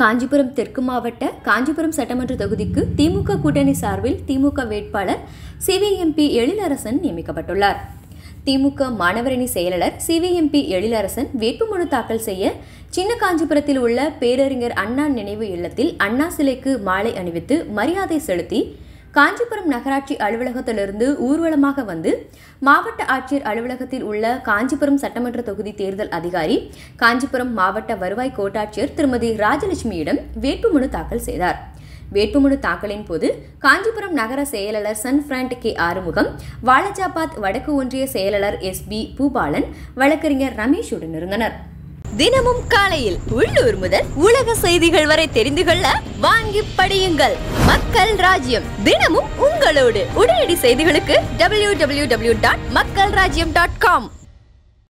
காஞ்சிபுரம் தெற்கு மாவட்ட காஞ்சிபுரம் சட்டமன்ற தொகுதிக்கு திமுக கூட்டணி சார்பில் திமுக வேட்பாளர் சிவிஎம்பி எழிலரசன் நியமிக்கப்பட்டுள்ளார் திமுக மாணவரணி செயலாளர் சிவிஎம்பி எழிலரசன் வேட்புமனு தாக்கல் செய்ய சின்ன காஞ்சிபுரத்தில் உள்ள பேரறிஞர் அண்ணா நினைவு இல்லத்தில் அண்ணா சிலைக்கு மாலை அணிவித்து மரியாதை செலுத்தி காஞ்சிபுரம் நகராட்சி அலுவலகத்திலிருந்து ஊர்வலமாக வந்து மாவட்ட ஆட்சியர் அலுவலகத்தில் உள்ள காஞ்சிபுரம் சட்டமன்ற தொகுதி தேர்தல் அதிகாரி காஞ்சிபுரம் மாவட்ட வருவாய் கோட்டாட்சியர் திருமதி ராஜலட்சுமியிடம் வேட்புமனு தாக்கல் செய்தார் வேட்புமனு தாக்கலின் போது காஞ்சிபுரம் நகர செயலாளர் sun brand K Arumugam Walajabad வடக்கு ஒன்றிய செயலாளர் எஸ் பி பூபாலன் வழக்கறிஞர் ரமேஷ் உடன் இருந்தனர் தினமும் காலையில் உள்ளூர் முதல் உலக செய்திகள் வரை தெரிந்து கொள்ள வாங்கி படியுங்கள் மக்கள் ராஜ்யம் தினமும் உங்களோடு உடனடி செய்திகளுக்கு டபிள்யூ டபிள்யூ டபிள்யூ டாட் மக்கள் ராஜ்யம் டாட் காம்